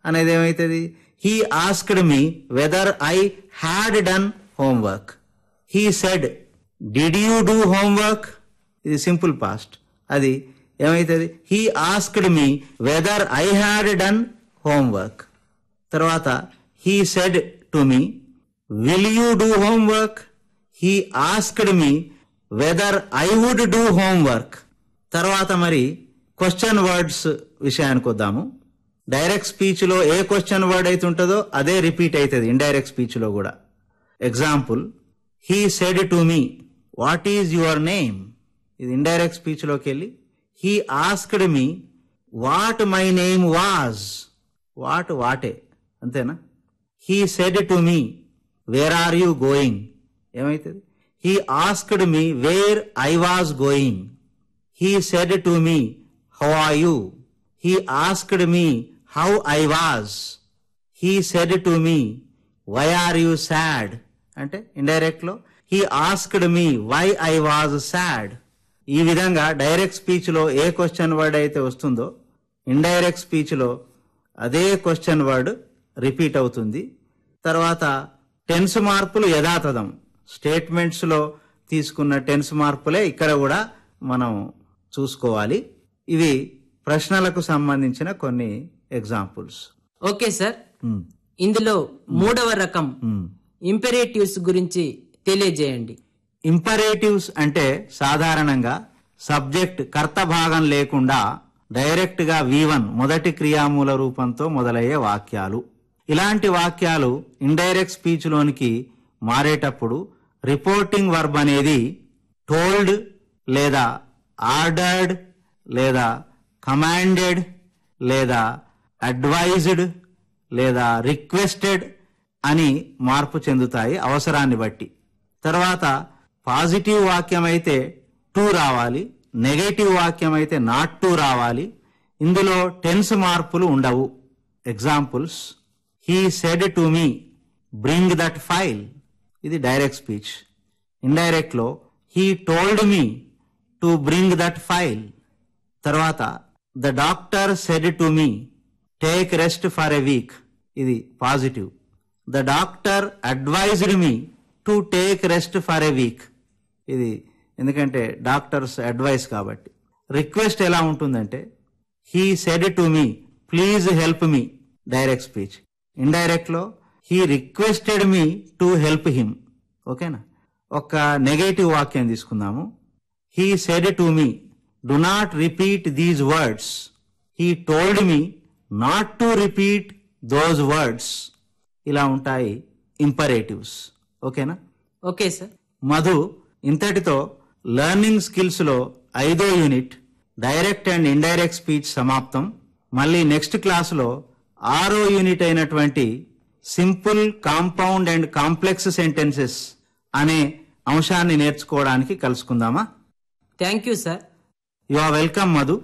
అనేది ఏమైతుంది he asked me whether I had done homework he said did you do homework ఇది simple past అది ఏమైతుంది he asked me whether I had done homework తర్వాత he said to me will you do homework he asked me whether I would do homework తర్వాత మరి question words విషయానికి వద్దాము direct speech లో ఏ question word అయితే ఉంటుందో అదే రిపీట్ అవుతుంది ఇండైరెక్ట్ స్పీచ్ లో కూడా example he said to me what is your name ఇది ఇండైరెక్ట్ స్పీచ్ లోకి వెళ్ళి he asked me what my name was what వాటే అంతేనా he said to me where are you going ఏమైతుంది he asked me where I was going he said to me how are you he asked me how I was he said to me why are you sad అంటే indirect లో he asked me why I was sad ఈ విధంగా direct speech లో ఏ question word అయితే వస్తుందో indirect speech లో అదే question word repeat అవుతుంది తర్వాత టెన్స్ మార్పులు యథాతథం స్టేట్మెంట్స్ లో తీసుకున్న టెన్స్ మార్పులే ఇక్కడ కూడా మనం చూసుకోవాలి ఇవి ప్రశ్నలకు సంబంధించిన కొన్ని ఎగ్జాంపుల్స్ ఓకే సార్ ఇందులో మూడవ రకం ఇంపెరేటివ్స్ గురించి తెలియజేయండి ఇంపరేటివ్స్ అంటే సాధారణంగా సబ్జెక్ట్ కర్త భాగం లేకుండా డైరెక్ట్ గా వి వన్ మొదటి క్రియామూల రూపంతో మొదలయ్యే వాక్యాలు ఇలాంటి వాక్యాలు ఇండైరెక్ట్ స్పీచ్ లోనికి మారేటప్పుడు రిపోర్టింగ్ వర్బ్ అనేది టోల్డ్ లేదా ఆర్డర్డ్ లేదా కమాండెడ్ లేదా అడ్వైజ్డ్ లేదా రిక్వెస్టెడ్ అని మార్పు చెందుతాయి అవసరాన్ని బట్టి తర్వాత పాజిటివ్ వాక్యం అయితే టు రావాలి నెగటివ్ వాక్యం అయితే నాట్ టు రావాలి ఇందులో టెన్స్ మార్పులు ఉండవు examples he said to me bring that file ఇది డైరెక్ట్ స్పీచ్ ఇండైరెక్ట్ లో he told me to bring that file తర్వాత the doctor said to me take rest for a week ఇది positive the doctor advised me to take rest for a week ఇది ఎందుకంటే doctor's advice కాబట్టి request ఎలా ఉంటుందంటే he said to me please help me direct speech indirect లో he requested me to help him ఓకేనా ఒక negative వాక్యం తీసుకుందాము he said to me do not repeat these words he told me not to repeat those words ఇలా ఉంటాయి imperatives ఓకేనా okay sir Madhu ఇంతటితో learning skills లో ఐదో unit direct and indirect speech సమాప్తం మళ్ళీ నెక్స్ట్ క్లాసులో ఆరో యూనిట్ అయినటువంటి simple compound and complex sentences అనే అంశాన్ని నేర్చుకోవడానికి కలుసుకుందామా thank you sir you are welcome Madhu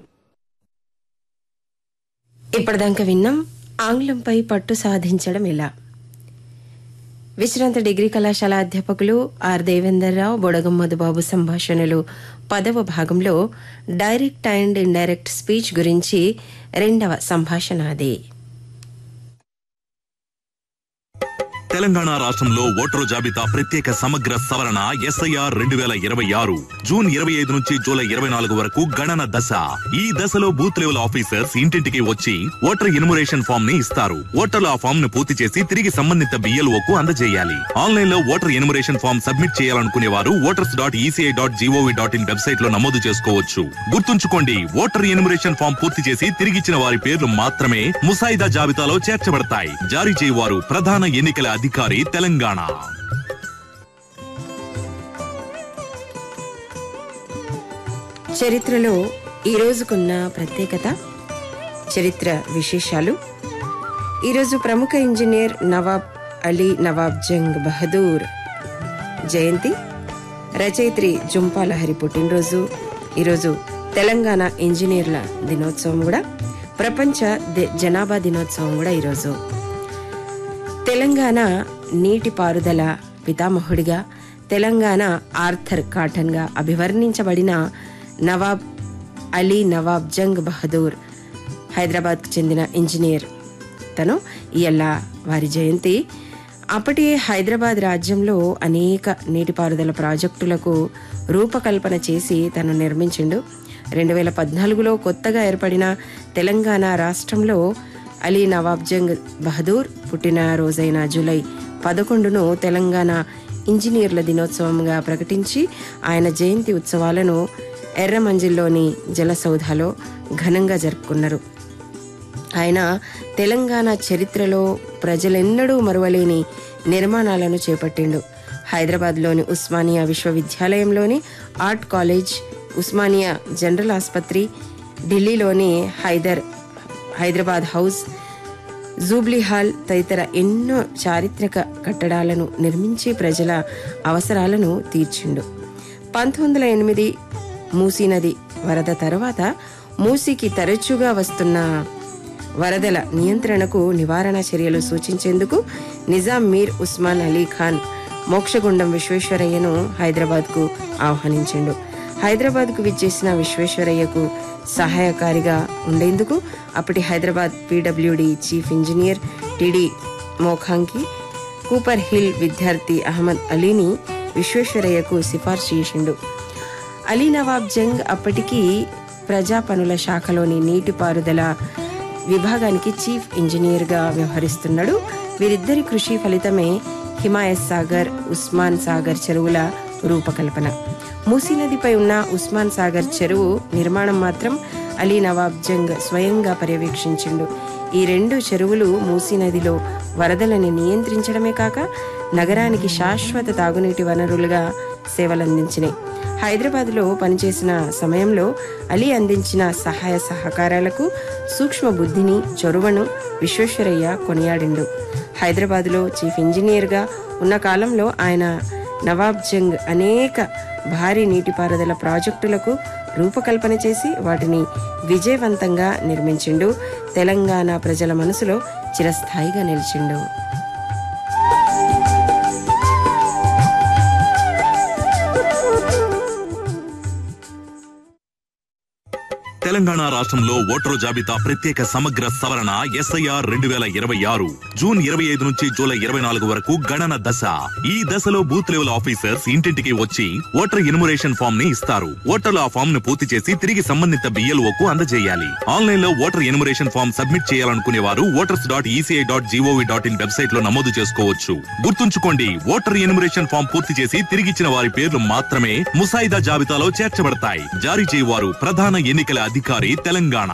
ఇప్పటిదాకా విన్నాం ఆంగ్లంపై పట్టు సాధించడం ఎలా విశ్రాంత డిగ్రీ కళాశాల అధ్యాపకులు ఆర్ దేవేందర్రావు బొడగం మధుబాబు సంభాషణలు పదవ భాగంలో డైరెక్ట్ అండ్ ఇండైరెక్ట్ స్పీచ్ గురించి రెండవ సంభాషణ అది తెలంగాణ రాష్ట్రంలో ఓటరు జాబితా ప్రత్యేక సమగ్ర సవరణ ఎస్ఐఆర్ రెండు వేల ఇరవై ఆరు జూన్ ఇరవై ఐదు నుంచి జూలై ఇరవై నాలుగు వరకు గణన దశ ఈ దశలో బూత్ లెవెల్ ఆఫీసర్స్ ఇంటింటికి వచ్చి ఓటర్ ఎన్యుమరేషన్ ఫామ్ ని ఇస్తారు ఓటర్లు ఆ ఫామ్ ను పూర్తి చేసి తిరిగి సంబంధిత బిఎల్ఓ కు అందజేయాలి ఆన్లైన్ లో ఓటర్ ఎన్యుమరేషన్ ఫామ్ సబ్మిట్ చేయాలనుకునే వారు voters dot ECI dot gov dot in website లో నమోదు చేసుకోవచ్చు గుర్తుంచుకోండి ఓటర్ ఎన్యుమరేషన్ ఫామ్ పూర్తి చేసి తిరిగిచ్చిన వారి పేర్లు మాత్రమే ముసాయిదా జాబితాలో చేర్చబడతాయి జారీ చేయవారు ప్రధాన ఎన్నికల అధికారి తెలంగాణ చరిత్రలో ఈ రోజుకున్న ప్రత్యేకత చరిత్ర విశేషాలు ఈరోజు ప్రముఖ ఇంజనీర్ నవాబ్ అలీ నవాబ్ జంగ్ బహదూర్ జయంతి రచయిత్రి జుంపాలహరి పుట్టినరోజు ఈరోజు తెలంగాణ ఇంజనీర్ల దినోత్సవం కూడా ప్రపంచ ది- జనాభా దినోత్సవం కూడా ఈరోజు తెలంగాణ నీటిపారుదల పితామహుడిగా తెలంగాణ ఆర్థర్ కాటన్గా అభివర్ణించబడిన నవాబ్ అలీ నవాబ్ జంగ్ బహదూర్ హైదరాబాద్కు చెందిన ఇంజనీర్ తను ఇయల్ల వారి జయంతి అప్పటి హైదరాబాద్ రాజ్యంలో అనేక నీటిపారుదల ప్రాజెక్టులకు రూపకల్పన చేసి తను నిర్మించిండు రెండు వేల పద్నాలుగులో కొత్తగా ఏర్పడిన తెలంగాణ రాష్ట్రంలో అలీ నవాబ్ జంగ్ బహదూర్ పుట్టిన రోజైన జూలై పదకొండును తెలంగాణ ఇంజనీర్ల దినోత్సవంగా ప్రకటించి ఆయన జయంతి ఉత్సవాలను ఎర్రమంజిల్లోని జలసౌధలో ఘనంగా జరుపుకున్నారు ఆయన తెలంగాణ చరిత్రలో ప్రజలెన్నడూ మరువలేని నిర్మాణాలను చేపట్టిండు హైదరాబాద్లోని ఉస్మానియా విశ్వవిద్యాలయంలోని ఆర్ట్ కాలేజ్ ఉస్మానియా జనరల్ ఆసుపత్రి ఢిల్లీలోని Hyder Hyderabad house jubilee hall తదితర ఎన్నో చారిత్రక కట్టడాలను నిర్మించి ప్రజల అవసరాలను తీర్చిండు పంతొమ్మిది వందల ఎనిమిది మూసీ నది వరద తర్వాత మూసీకి తరచుగా వస్తున్న వరదల నియంత్రణకు నివారణ చర్యలు సూచించేందుకు నిజాం మీర్ ఉస్మాన్ అలీ ఖాన్ మోక్షగుండం విశ్వేశ్వరయ్యను హైదరాబాద్కు ఆహ్వానించిండు హైదరాబాద్కు విచ్చేసిన విశ్వేశ్వరయ్యకు సహాయకారిగా ఉండేందుకు అప్పటి Hyderabad PWD chief engineer T మోఖాంకి కూపర్ హిల్ విద్యార్థి అహ్మద్ అలీని విశ్వేశ్వరయ్యకు సిఫార్సు చేసిండు అలీ నవాబ్ జంగ్ అప్పటికి ప్రజా పనుల శాఖలోని నీటిపారుదల విభాగానికి చీఫ్ ఇంజనీర్గా వ్యవహరిస్తున్నాడు వీరిద్దరి కృషి ఫలితమే హిమాయత్ సాగర్ ఉస్మాన్ సాగర్ చెరువుల రూపకల్పన మూసీ నదిపై ఉన్న ఉస్మాన్ సాగర్ చెరువు నిర్మాణం మాత్రం అలీ నవాబ్ జంగ్ స్వయంగా పర్యవేక్షించిండు ఈ రెండు చెరువులు మూసీ నదిలో వరదలని నియంత్రించడమే కాక నగరానికి శాశ్వత తాగునీటి వనరులుగా సేవలందించినాయి హైదరాబాద్లో పనిచేసిన సమయంలో అలీ అందించిన సహాయ సహకారాలకు సూక్ష్మ బుద్ధిని చొరవను విశ్వేశ్వరయ్య కొనియాడిండు హైదరాబాద్లో చీఫ్ ఇంజనీర్గా ఉన్న కాలంలో ఆయన నవాబ్ జంగ్ అనేక భారీ నీటిపారుదల ప్రాజెక్టులకు రూపకల్పన చేసి వాటిని విజయవంతంగా నిర్మించిండు తెలంగాణ ప్రజల మనసులో చిరస్థాయిగా నిలిచిండు తెలంగాణ రాష్ట్రంలో ఓటరు జాబితా ప్రత్యేక సమగ్ర సవరణ ఎస్ఐఆర్ రెండు వేల ఇరవై ఆరు జూన్ ఇరవై ఐదు నుంచి జూలై ఇరవై నాలుగు వరకు గణన దశ ఈ దశలో బూత్ లెవెల్ ఆఫీసర్స్ ఇంటింటికి వచ్చి ఓటర్ ఎన్యుమరేషన్ ఫామ్ ని ఇస్తారు ఓటర్లు ఆ ఫామ్ ను పూర్తి చేసి తిరిగి సంబంధిత బిఎల్ఓ కు అందజేయాలి ఆన్లైన్ లో ఓటర్ ఎన్యుమరేషన్ ఫామ్ సబ్మిట్ చేయాలనుకునే వారు voters dot ECI dot gov dot in website లో నమోదు చేసుకోవచ్చు గుర్తుంచుకోండి ఓటర్ ఎన్యుమరేషన్ ఫామ్ పూర్తి చేసి తిరిగిచ్చిన వారి పేర్లు మాత్రమే ముసాయిదా జాబితాలో చేర్చబడతాయి జారీ చేయవారు ప్రధాన ఎన్నికల అధికారి తెలంగాణ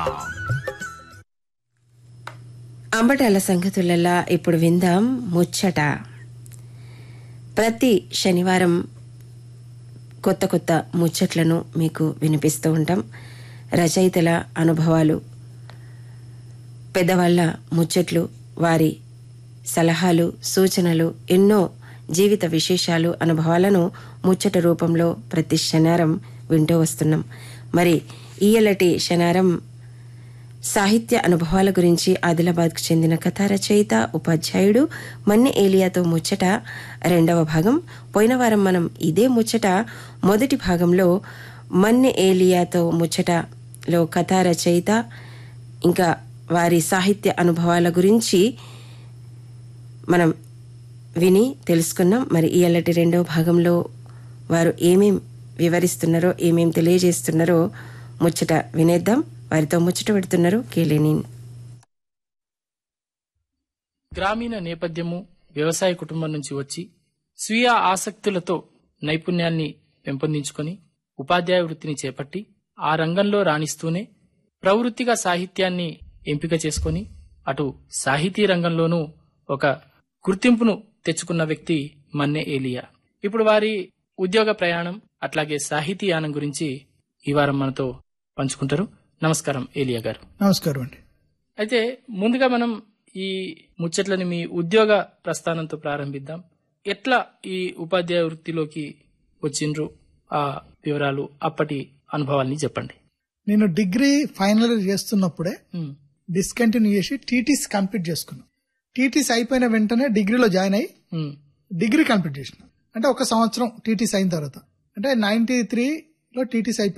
అంబటాల సంగతులలా ఇప్పుడు విందాం ముచ్చట ప్రతి శనివారం కొత్త కొత్త ముచ్చట్లను మీకు వినిపిస్తూ ఉంటాం రచయితల అనుభవాలు పెద్దవాళ్ళ ముచ్చట్లు వారి సలహాలు సూచనలు ఎన్నో జీవిత విశేషాలు అనుభవాలను ముచ్చట రూపంలో ప్రతి శనివారం వింటూ వస్తున్నాం మరి ఈయలటి శనివారం సాహిత్య అనుభవాల గురించి ఆదిలాబాద్కు చెందిన కథా రచయిత ఉపాధ్యాయుడు మన్నె ఏలియాతో ముచ్చట రెండవ భాగం పోయిన వారం మనం ఇదే ముచ్చట మొదటి భాగంలో మన్నె ఏలియాతో ముచ్చటలో కథా రచయిత ఇంకా వారి సాహిత్య అనుభవాల గురించి మనం విని తెలుసుకున్నాం మరి ఇయల్లటి రెండవ భాగంలో వారు ఏమేం వివరిస్తున్నారో ఏమేం తెలియజేస్తున్నారో ముచ్చట వినేద్దాం వారితో ముచ్చట పెడుతున్నారు కేలేని గ్రామీణ నేపథ్యము వ్యవసాయ కుటుంబం నుంచి వచ్చి స్వీయ ఆసక్తులతో నైపుణ్యాన్ని పెంపొందించుకొని ఉపాధ్యాయ వృత్తిని చేపట్టి ఆ రంగంలో రాణిస్తూనే ప్రవృత్తిగా సాహిత్యాన్ని ఎంపిక చేసుకొని అటు సాహితీ రంగంలోనూ ఒక గుర్తింపును తెచ్చుకున్న వ్యక్తి మన్నె ఏలియా ఇప్పుడు వారి ఉద్యోగ ప్రయాణం అట్లాగే సాహితీ యానం గురించి ఈ వారం మనతో పంచుకుంటారు నమస్కారం ఏలియా గారు నమస్కారం అండి అయితే ముందుగా మనం ఈ ముచ్చట్లని మీ ఉద్యోగ ప్రస్థానంతో ప్రారంభిద్దాం ఎట్లా ఈ ఉపాధ్యాయ వృత్తిలోకి వచ్చిండ్రు ఆ వివరాలు అప్పటి అనుభవాల్ని చెప్పండి నేను డిగ్రీ ఫైనల్ ఇయర్ చేస్తున్నప్పుడే ఉమ్, డిస్కంటిన్యూ చేసి టీటీసీ కంప్లీట్ చేసుకున్నాను టీటీసీ అయిపోయిన వెంటనే డిగ్రీలో జాయిన్ అయ్యి ఉమ్, డిగ్రీ కంప్లీట్ చేసిన అంటే ఒక సంవత్సరం టీటీసీ అయిన తర్వాత అంటే నైన్టీ త్రీలో టీటీసీ అయిపోయింది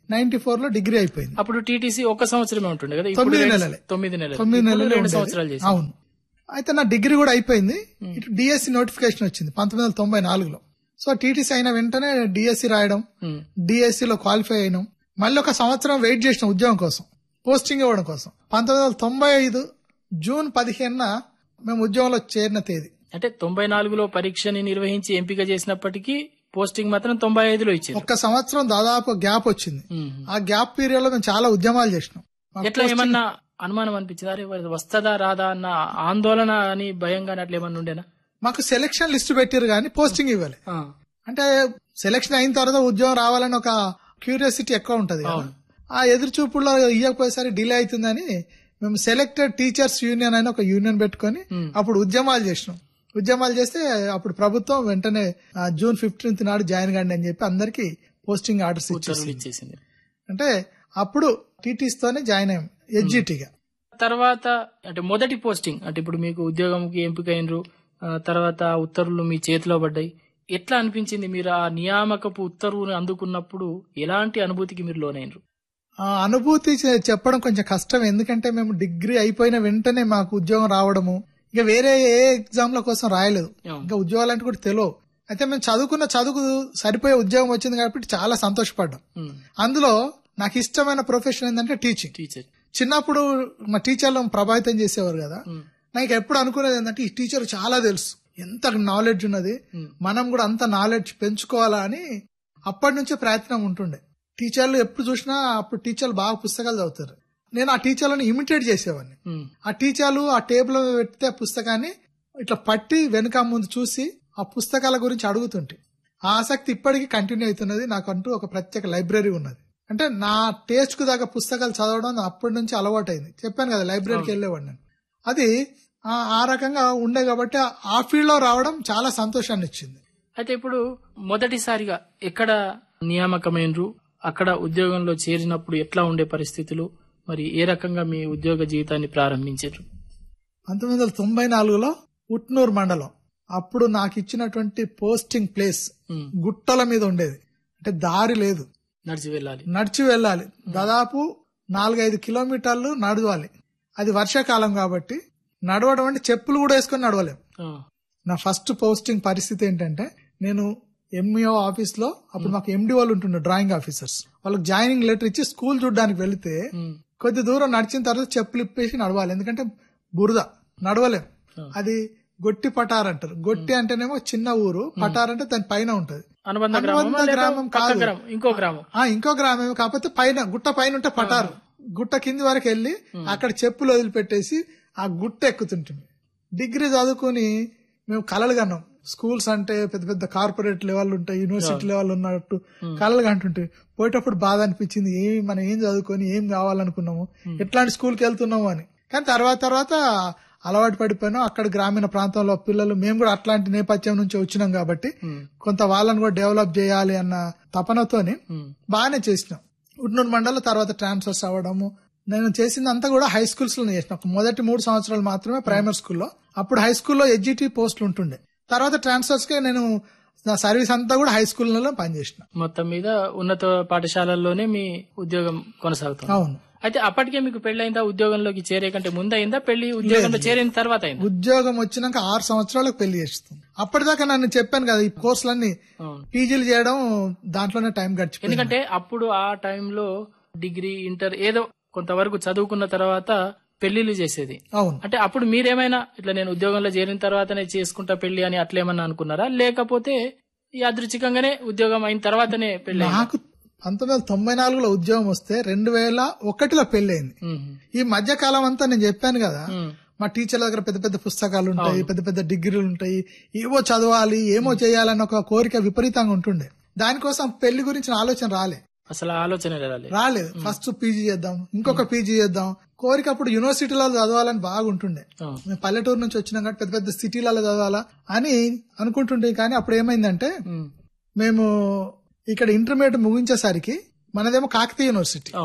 నైన్టీ ఫోర్ లో డిగ్రీ అయిపోయింది అప్పుడు టీటీసీ ఒక సంవత్సరమే ఉంటుండే కదా ఇప్పుడు తొమ్మిది రెండు- నెలలే. తొమ్మిది నెలలు తొమ్మిది ఇప్పుడు నెలలు రెండు ఉండేది. సంవత్సరాలు చేసి అవును అయితే నా డిగ్రీ కూడా అయిపోయింది ఇటు డిఎస్సి నోటిఫికేషన్ వచ్చింది పంతొమ్మిది వందల తొంభై నాలుగులో సో టీటీసీ అయిన వెంటనే డిఎస్సి రాయడం డిఎస్సి లో క్వాలిఫై అయినాం మళ్ళీ ఒక సంవత్సరం వెయిట్ చేసిన ఉద్యోగం కోసం పోస్టింగ్ ఇవ్వడం కోసం పంతొమ్మిది వందల తొంభై ఐదు జూన్ పదిహేనున మేము ఉద్యోగంలో చేరిన తేదీ అంటే తొంభై నాలుగులో పరీక్షని నిర్వహించి ఎంపిక చేసినప్పటికీ పోస్టింగ్ మాత్రం తొంభై ఐదులో ఇచ్చారు ఒక్క సంవత్సరం దాదాపు గ్యాప్ వచ్చింది మ్మ్. ఆ గ్యాప్ పీరియడ్ లో మేము చాలా ఉద్యమాలు చేసినాం మాకు ఎట్లా posting- ఏమన్నా అనుమానం అనిపించింది అరే మరి వస్తదా రాదా అన్న ఆందోళన అని భయంగా అట్లా ఏమన్నా ఉండేనా మాకు సెలక్షన్ లిస్ట్ పెట్టారు కానీ పోస్టింగ్ ఇవ్వాలి ఆ, అంటే సెలక్షన్ అయిన తర్వాత ఉద్యోగం రావాలని ఒక క్యూరియాసిటీ ఎక్కువ ఉంటది కదా. ఆ ఎదురు చూపుల్లో ఇవ్వకపోయేసరి డిలే అవుతుందని మేము సెలెక్టెడ్ టీచర్స్ యూనియన్ అని ఒక యూనియన్ పెట్టుకొని అప్పుడు ఉద్యమాలు చేసినాం ఉద్యమాలు చేస్తే అప్పుడు ప్రభుత్వం వెంటనే ఆ, జూన్ ఫిఫ్టీన్త్ నాడు జాయిన్ కండి అని చెప్పి అందరికి పోస్టింగ్ ఆర్డర్స్ ఉత్తర్వులు ఇచ్చేసి ఇచ్చేసింది అంటే అప్పుడు టీటీస్ తోనే జాయిన్ అయ్యాం ఎడ్జిటీగా తర్వాత అంటే మొదటి పోస్టింగ్ అంటే ఇప్పుడు మీకు ఉద్యోగంకి ఎంపికైనరు ఆ, తర్వాత ఆ ఉత్తర్వులు మీ చేతిలో పడ్డాయి ఎట్లా అనిపించింది మీరు ఆ నియామకపు ఉత్తర్వుని అందుకున్నప్పుడు ఎలాంటి అనుభూతికి మీరు లోనైనరు ఆ అనుభూతి చె- చెప్పడం కొంచెం కష్టం ఎందుకంటే మేము డిగ్రీ అయిపోయిన వెంటనే మాకు ఉద్యోగం రావడము ఇక వేరే ఏ ఎగ్జామ్ల కోసం రాయలేదు అవును. ఇంకా ఉద్యోగాలు అంటే కూడా తెలియవు అయితే మేము చదువుకున్న చదువుకు సరిపోయే ఉద్యోగం వచ్చింది కాబట్టి చాలా సంతోషపడ్డాం అందులో నాకు ఇష్టమైన ప్రొఫెషన్ ఏంటంటే టీచింగ్ టీచర్ చిన్నప్పుడు మా టీచర్లు ప్రభావితం చేసేవారు కదా నాకు ఎప్పుడు అనుకునేది ఏంటంటే ఈ టీచర్ చాలా తెలుసు ఎంత నాలెడ్జ్ ఉన్నది మనం కూడా అంత నాలెడ్జ్ పెంచుకోవాలా అని అప్పటి నుంచే ప్రయత్నం ఉంటుండే టీచర్లు ఎప్పుడు చూసినా అప్పుడు టీచర్లు బాగా పుస్తకాలు చదువుతారు నేను ఆ టీచర్లను ఇమిటేట్ చేసేవాడిని ఆ టీచర్లు ఆ టేబుల్ మీద పెడితే ఆ పుస్తకాన్ని ఇట్లా పట్టి వెనుక ముందు చూసి ఆ పుస్తకాల గురించి అడుగుతుంటే ఆ ఆసక్తి ఇప్పటికీ కంటిన్యూ అవుతున్నది నాకంటూ ఒక ప్రత్యేక లైబ్రరీ ఉన్నది అంటే నా టేస్ట్ కు దాకా పుస్తకాలు చదవడం అప్పటి నుంచి అలవాటైంది చెప్పాను కదా లైబ్రరీకి వెళ్ళేవాడిని నేను. అది ఆ- ఆ రకంగా ఉండే కాబట్టి ఆ- ఆ ఫీల్డ్ లో రావడం చాలా సంతోషాన్ని ఇచ్చింది అయితే ఇప్పుడు మొదటిసారిగా ఎక్కడ నియామకమైనరు అక్కడ ఉద్యోగంలో చేరినప్పుడు ఎట్లా ఉండే పరిస్థితులు మరి ఏ రకంగా మీ ఉద్యోగ జీవితాన్ని ప్రారంభించారు పంతొమ్మిది వందల తొంభై నాలుగులో ఉట్నూరు మండలం అప్పుడు నాకు ఇచ్చినటువంటి పోస్టింగ్ ప్లేస్ ఉమ్. గుట్టల మీద ఉండేది అంటే దారి లేదు నడిచి వెళ్ళాలి నడిచి వెళ్ళాలి దాదాపు నాలుగైదు కిలోమీటర్లు నడవాలి అది వర్షాకాలం కాబట్టి నడవడం అంటే చెప్పులు కూడా వేసుకొని నడవలేం ఆ, నా ఫస్ట్ పోస్టింగ్ పరిస్థితి ఏంటంటే నేను ఎంఈఓ ఆఫీస్ లో అప్పుడు మాకు ఎండి వాళ్ళు ఉంటుండే డ్రాయింగ్ ఆఫీసర్స్ వాళ్ళకి జాయినింగ్ లెటర్ ఇచ్చి స్కూల్ చూడడానికి వెళితే ఉమ్, కొద్ది దూరం నడిచిన తర్వాత చెప్పులు ఇప్పేసి నడవాలి ఎందుకంటే బురద నడవలేం అది గొట్టి పటార్ అంటారు గొట్టి అంటేనేమో చిన్న ఊరు పటార్ అంటే దాని పైన ఉంటది అనుబంధ అనుబంధ గ్రామం గ్రామం కాదు. గ్రామం ఇంకో గ్రామం ఆ ఇంకో గ్రామం కాకపోతే పైన గుట్ట పైన ఉంటే పటారు గుట్ట కింది వరకు వెళ్ళి అక్కడ చెప్పులు వదిలిపెట్టేసి ఆ గుట్ట ఎక్కుతుంటుంది డిగ్రీ చదువుకుని మేము కలలు కన్నాం స్కూల్స్ అంటే పెద్ద పెద్ద కార్పొరేట్ లెవెల్ ఉంటాయి యూనివర్సిటీ లెవెల్ ఉన్నట్టు కలలు కంటుంటే పోయేటప్పుడు బాధ అనిపించింది ఏమి మనం ఏం చదువుకొని ఏం కావాలనుకున్నాము ఎట్లాంటి స్కూల్కి వెళ్తున్నాము అని కానీ తర్వాత తర్వాత అలవాటు పడిపోయినాం అక్కడ గ్రామీణ ప్రాంతంలో పిల్లలు మేము కూడా అట్లాంటి నేపథ్యం నుంచి వచ్చినాం కాబట్టి కొంత వాళ్ళని కూడా డెవలప్ చేయాలి అన్న తపనతోని బాగానే చేసినాం ఉట్నూరు మండలం తర్వాత ట్రాన్స్ఫర్స్ అవ్వడము నేను చేసింది అంతా కూడా హై స్కూల్స్ లో చేసిన ఒక మొదటి మూడు సంవత్సరాలు మాత్రమే ప్రైమరీ స్కూల్లో అప్పుడు హై స్కూల్లో ఎడ్జిటి పోస్టులు ఉంటుండే తర్వాత ట్రాన్స్ఫర్స్ కి నేను నా సర్వీస్ అంతా కూడా హై స్కూల్లో పనిచేసిన మొత్తం మీద ఉన్నత పాఠశాలల్లోనే మీ ఉద్యోగం కొనసాగుతుంది అవును అయితే అప్పటికే మీకు పెళ్ళైందా ఉద్యోగంలోకి చేరే కంటే ముందు అయిందా పెళ్లి ఉద్యోగంలో చేరిన తర్వాత అయిందా ఉద్యోగం వచ్చినాక ఆరు సంవత్సరాలకు పెళ్లి చేస్తుంది అప్పటిదాకా నన్ను చెప్పాను కదా ఈ కోర్సులన్నీ అవును. పీజీలు చేయడం దాంట్లోనే టైం గడిచిపోయింది ఎందుకంటే అప్పుడు ఆ టైంలో డిగ్రీ ఇంటర్ ఏదో కొంతవరకు చదువుకున్న తర్వాత పెళ్లిళ్ళు చేసేది అవును అంటే అప్పుడు మీరేమైనా ఇట్లా నేను ఉద్యోగంలో చేరిన తర్వాతనే చేసుకుంటా పెళ్లి అని అట్లేమన్నా అనుకున్నారా లేకపోతే యాదృచ్ఛికంగానే ఉద్యోగం అయిన తర్వాతనే పెళ్లి అయిందా? నాకు పంతొమ్మిది వందల తొంభై నాలుగులో ఉద్యోగం వస్తే రెండు వేల ఒకటిలో పెళ్లైంది ఉమ్. ఈ మధ్య కాలం అంతా నేను చెప్పాను కదా ఉమ్. మా టీచర్ల దగ్గర పెద్ద పెద్ద పుస్తకాలు ఉంటాయి పెద్ద పెద్ద డిగ్రీలు ఉంటాయి ఏవో చదవాలి ఏమో చేయాలన్న ఒక కోరిక విపరీతంగా ఉంటుండే దానికోసం పెళ్లి గురించిన ఆలోచన రాలే అసలు ఆలోచన రాలేదు రాలేదు ఫస్ట్ పీజీ చేద్దాం ఇంకొక పీజీ చేద్దాం కోరిక అప్పుడు యూనివర్సిటీలో చదవాలని బాగుంటుండే అవును. మేము పల్లెటూరు నుంచి వచ్చినాం కాబట్టి పెద్ద పెద్ద సిటీలలో చదవాలా అని అనుకుంటుండే కానీ అప్పుడు ఏమైందంటే ఉమ్. మేము ఇక్కడ ఇంటర్మీడియట్ ముగించేసరికి మనదేమో కాకతీయ యూనివర్సిటీ అవును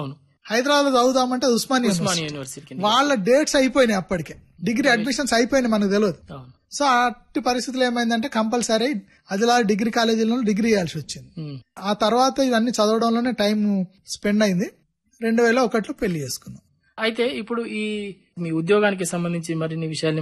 హైదరాబాద్ లో చదువుదామంటే అది ఉస్మానియా ఉస్మానియా యూనివర్సిటీ. యూనివర్సిటీకి వాళ్ళ డేట్స్ అయిపోయినాయి అప్పటికే డిగ్రీ అడ్మిషన్స్ అయిపోయినాయి మనకు తెలియదు అవును సో అట్టి పరిస్థితులు ఏమైందంటే కంపల్సరీ అదిలా డిగ్రీ కాలేజీలో డిగ్రీ చేయాల్సి వచ్చింది ఉమ్. ఆ తర్వాత ఇవన్నీ చదవడంలోనే టైం స్పెండ్ అయింది రెండు వేల ఒకటిలో పెళ్లి చేసుకున్నాం అయితే ఇప్పుడు ఈ మీ ఉద్యోగానికి సంబంధించి మరిన్ని విషయాల్ని